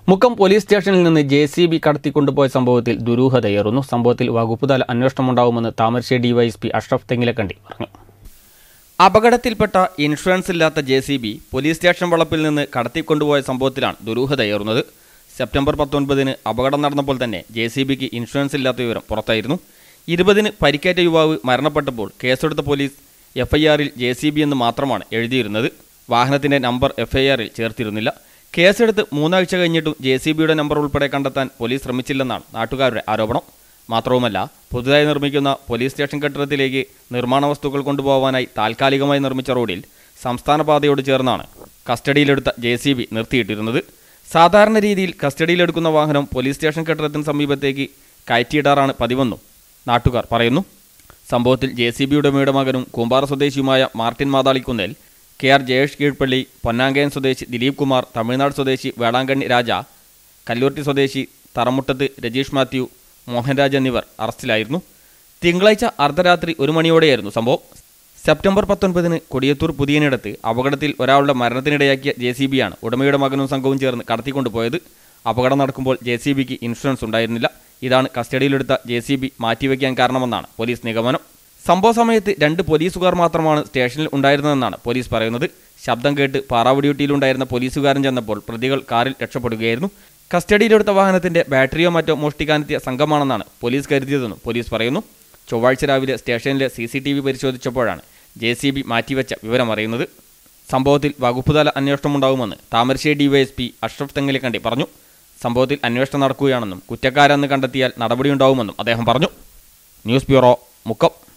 Mukkam police സ്റ്റേഷനിൽ നിന്ന് J C B കടത്തിക്കൊണ്ടുപോയ സംഭവത്തിൽ ദുരൂഹതയേറുന്നു സംഭവത്തിൽ വകുപ്പുതല അന്വേഷണമുണ്ടാവുമെന്ന് താമരശ്ശേരി ഡിവൈഎസ്പി അഷ്റഫ് തെങ്ങിലക്കണ്ടി പറഞ്ഞു അപകടത്തിൽപ്പെട്ട ഇൻഷുറൻസ് ഇല്ലാത്ത J C B police station വളപ്പിൽ നിന്ന് കടത്തിക്കൊണ്ടുപോയ സംഭവത്തിലാണ് ദുരൂഹതയേറുന്നത് സെപ്റ്റംബർ പത്തൊൻപതിന് അപകടം നടന്നപ്പോൾ തന്നെ ജെ സി ബിക്ക് ഇൻഷുറൻസ് ഇല്ലാത്ത വിവരം പുറത്തായിരുന്നു ഇരുപതിന് പരിക്കേറ്റ യുവാവ് മരണപ്പെട്ടപ്പോൾ കേസെടുത്ത പോലീസ് എഫ് ഐ ആറിൽ ജെ സി ബി എന്ന് മാത്രമാണ് എഴുതിയിരുന്നത് വാഹനത്തിന്റെ നമ്പർ എഫ് ഐ ആറിൽ ചേർത്തിരുന്നില്ല കേസെടുത്ത് മൂന്നാഴ്ച കഴിഞ്ഞിട്ടും ജെ സി ബിയുടെ നമ്പർ ഉൾപ്പെടെ കണ്ടെത്താൻ പോലീസ് ശ്രമിച്ചില്ലെന്നാണ് നാട്ടുകാരുടെ ആരോപണം മാത്രവുമല്ല പുതുതായി നിർമ്മിക്കുന്ന പോലീസ് സ്റ്റേഷൻ കെട്ടിടത്തിലേക്ക് നിർമ്മാണ വസ്തുക്കൾ കൊണ്ടുപോകാനായി താൽക്കാലികമായി നിർമ്മിച്ച റോഡിൽ സംസ്ഥാന പാതയോട് ചേർന്നാണ് കസ്റ്റഡിയിലെടുത്ത ജെ സി ബി നിർത്തിയിട്ടിരുന്നത് സാധാരണ രീതിയിൽ കസ്റ്റഡിയിലെടുക്കുന്ന വാഹനം പോലീസ് സ്റ്റേഷൻ കെട്ടിടത്തിന് സമീപത്തേക്ക് കയറ്റിയിടാറാണ് പതിവെന്നും നാട്ടുകാർ പറയുന്നു സംഭവത്തിൽ ജെ സി ബി ഉടമയുടെ മകനും കൂമ്പാറ സ്വദേശിയുമായ Martin Mathalikunnel K R Jayesh Keezhpally Ponnankayam സ്വദേശി ദിലീപ് കുമാർ തമിഴ്നാട് സ്വദേശി വേളാങ്കണ്ണി രാജ കല്ലൂർട്ടി സ്വദേശി തറമുട്ടത്ത് രജീഷ് മാത്യു മോഹൻരാജ് എന്നിവർ അറസ്റ്റിലായിരുന്നു തിങ്കളാഴ്ച അർദ്ധരാത്രി ഒരു മണിയോടെയായിരുന്നു സംഭവം സെപ്റ്റംബർ പത്തൊൻപതിന് കൊടിയത്തൂർ പുതിയനിടത്ത് അപകടത്തിൽ ഒരാളുടെ മരണത്തിനിടയാക്കിയ ജെ സി ബിയാണ് ഉടമയുടെ മകനും സംഘവും ചേർന്ന് കടത്തിക്കൊണ്ടുപോയത് അപകടം നടക്കുമ്പോൾ ജെ സി ബിക്ക് ഇൻഷുറൻസ് ഉണ്ടായിരുന്നില്ല ഇതാണ് കസ്റ്റഡിയിലെടുത്ത ജെ സി ബി മാറ്റിവെക്കാൻ കാരണമെന്നാണ് പോലീസ് നിഗമനം സംഭവ സമയത്ത് രണ്ട് പോലീസുകാർ മാത്രമാണ് സ്റ്റേഷനിൽ ഉണ്ടായിരുന്നതെന്നാണ് പോലീസ് പറയുന്നത് ശബ്ദം കേട്ട് പാറാവ് ഡ്യൂട്ടിയിലുണ്ടായിരുന്ന പോലീസുകാരൻ ചെന്നപ്പോൾ പ്രതികൾ കാറിൽ രക്ഷപ്പെടുകയായിരുന്നു കസ്റ്റഡിയിലെടുത്ത വാഹനത്തിന്റെ ബാറ്ററിയോ മറ്റോ മോഷ്ടിക്കാനെത്തിയ സംഘമാണെന്നാണ് പോലീസ് കരുതിയതെന്നും പോലീസ് പറയുന്നു ചൊവ്വാഴ്ച രാവിലെ സ്റ്റേഷനിലെ സി സി ടി വി പരിശോധിച്ചപ്പോഴാണ് ജെ സി ബി മാറ്റിവെച്ച വിവരമറിയുന്നത് സംഭവത്തിൽ വകുപ്പുതല അന്വേഷണമുണ്ടാകുമെന്ന് താമരശ്ശേരി ഡിവൈഎസ്പി അഷ്റഫ് തെങ്ങിലക്കണ്ടി പറഞ്ഞു സംഭവത്തിൽ അന്വേഷണം നടക്കുകയാണെന്നും കുറ്റക്കാരെന്ന് കണ്ടെത്തിയാൽ നടപടിയുണ്ടാവുമെന്നും അദ്ദേഹം പറഞ്ഞു ന്യൂസ് ബ്യൂറോ മുക്കം